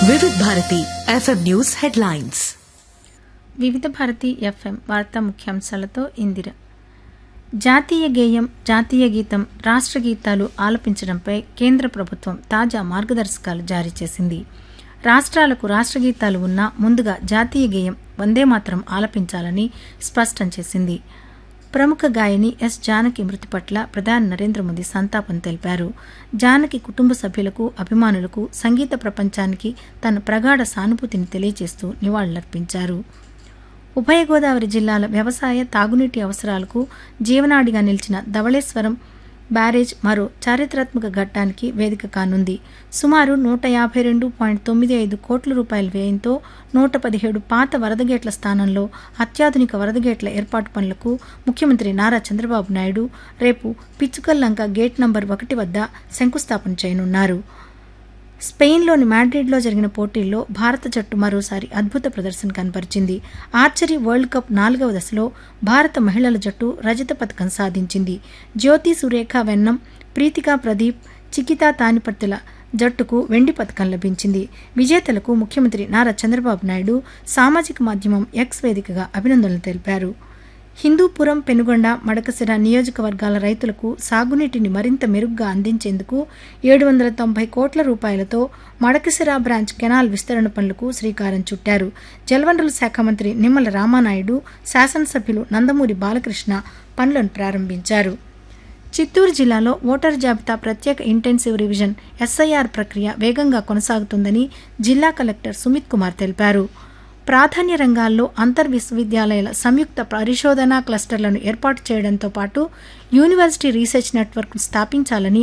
వివిధ Bharati FM news headlines వివిధ Bharati FM వార్తా ముఖ్యాంశాలతో ఇందిర జాతీయ గేయం జాతీయ గీతం రాష్ట్ర గీతాలు ఆలపించడంపై కేంద్ర ప్రభుత్వం తాజా మార్గదర్శకాలు జారీ చేసింది రాష్ట్రాలకు రాష్ట్ర గీతాలు ఉన్నా ముందుగా జాతీయ గేయం వందే మాత్రం ఆలపించాలని స్పష్టం చేసింది ప్రముఖ గాయని ఎస్ జానకి మృతి పట్ల ప్రధాని నరేంద్ర మోదీ సంతాపం తెలిపారు జానకి కుటుంబ సభ్యులకు అభిమానులకు సంగీత ప్రపంచానికి తన ప్రగాఢ సానుభూతిని తెలియజేస్తూ నివాళులర్పించారు ఉభయ గోదావరి జిల్లాల వ్యవసాయ తాగునీటి అవసరాలకు జీవనాడిగా నిలిచిన ధవళేశ్వరం బ్యారేజ్ మరో చారిత్రాత్మక ఘట్టానికి వేదిక కానుంది సుమారు నూట యాభై రెండు పాయింట్ తొమ్మిది ఐదు కోట్ల రూపాయల వ్యయంతో నూట పదిహేడు పాత వరదగేట్ల స్థానంలో అత్యాధునిక వరదగేట్ల ఏర్పాటు పనులకు ముఖ్యమంత్రి నారా చంద్రబాబు నాయుడు రేపు పిచ్చుకల్లంక గేట్ నంబర్ ఒకటి వద్ద శంకుస్థాపన చేయనున్నారు స్పెయిన్లోని మాడ్రిడ్లో జరిగిన పోటీల్లో భారత జట్టు మరోసారి అద్భుత ప్రదర్శన కనబరిచింది ఆర్చరీ వరల్డ్ కప్ నాలుగవ దశలో భారత మహిళల జట్టు రజత పథకం సాధించింది జ్యోతి సురేఖ వెన్నం ప్రీతికా ప్రదీప్ చికితా తానిపర్తిల జట్టుకు వెండి పథకం లభించింది విజేతలకు ముఖ్యమంత్రి నారా చంద్రబాబు నాయుడు సామాజిక మాధ్యమం ఎక్స్ వేదికగా అభినందనలు తెలిపారు హిందూపురం పెనుగొండ మడకసిర నియోజకవర్గాల రైతులకు సాగునీటిని మరింత మెరుగ్గా అందించేందుకు ఏడు వందల తొంభై కోట్ల రూపాయలతో మడకసిర బ్రాంచ్ కెనాల్ విస్తరణ పనులకు శ్రీకారం చుట్టారు జలవనరుల శాఖ మంత్రి నిమ్మల రామానాయుడు శాసనసభ్యులు నందమూరి బాలకృష్ణ పనులను ప్రారంభించారు చిత్తూరు జిల్లాలో ఓటర్ జాబితా ప్రత్యేక ఇంటెన్సివ్ రివిజన్ ఎస్ఐఆర్ ప్రక్రియ వేగంగా కొనసాగుతుందని జిల్లా కలెక్టర్ సుమిత్ కుమార్ తెలిపారు ప్రాధాన్య రంగాల్లో అంతర్ విశ్వవిద్యాలయాల సంయుక్త పరిశోధనా క్లస్టర్లను ఏర్పాటు చేయడంతో పాటు యూనివర్సిటీ రీసెర్చ్ నెట్వర్క్ స్థాపించాలని